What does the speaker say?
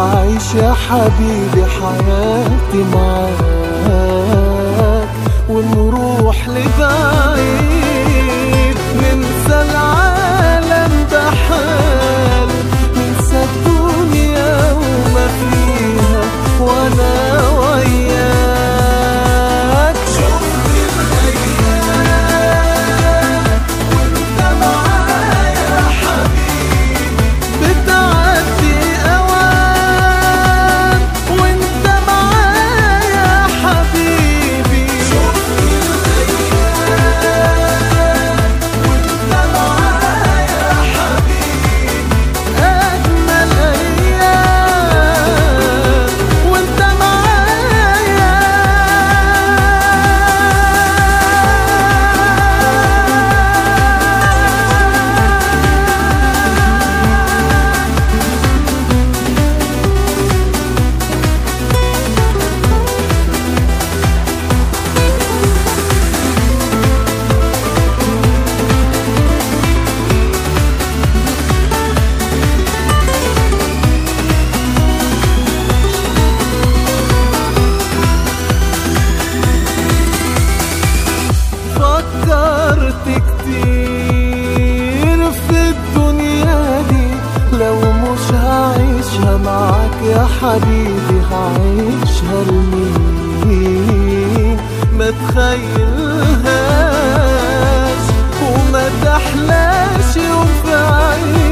أعيش يا حبيبي حياتي معاك ونروح لبعيد ننسى العالم بحال ننسى الدنيا وما فيها وانا وياك شفت الايام وانت معايا يا حبيبي بتعدي اوان وانت معايا يا حبيبي شفت الايام وانت معايا يا حبيبي اجمل ايام وانت معايا فكرت كتير في الدنيا دي لو مش هعيشها معاك يا حبيبي هعيشها لمين ما تخيلهاش وما تحلاش يوم في عيني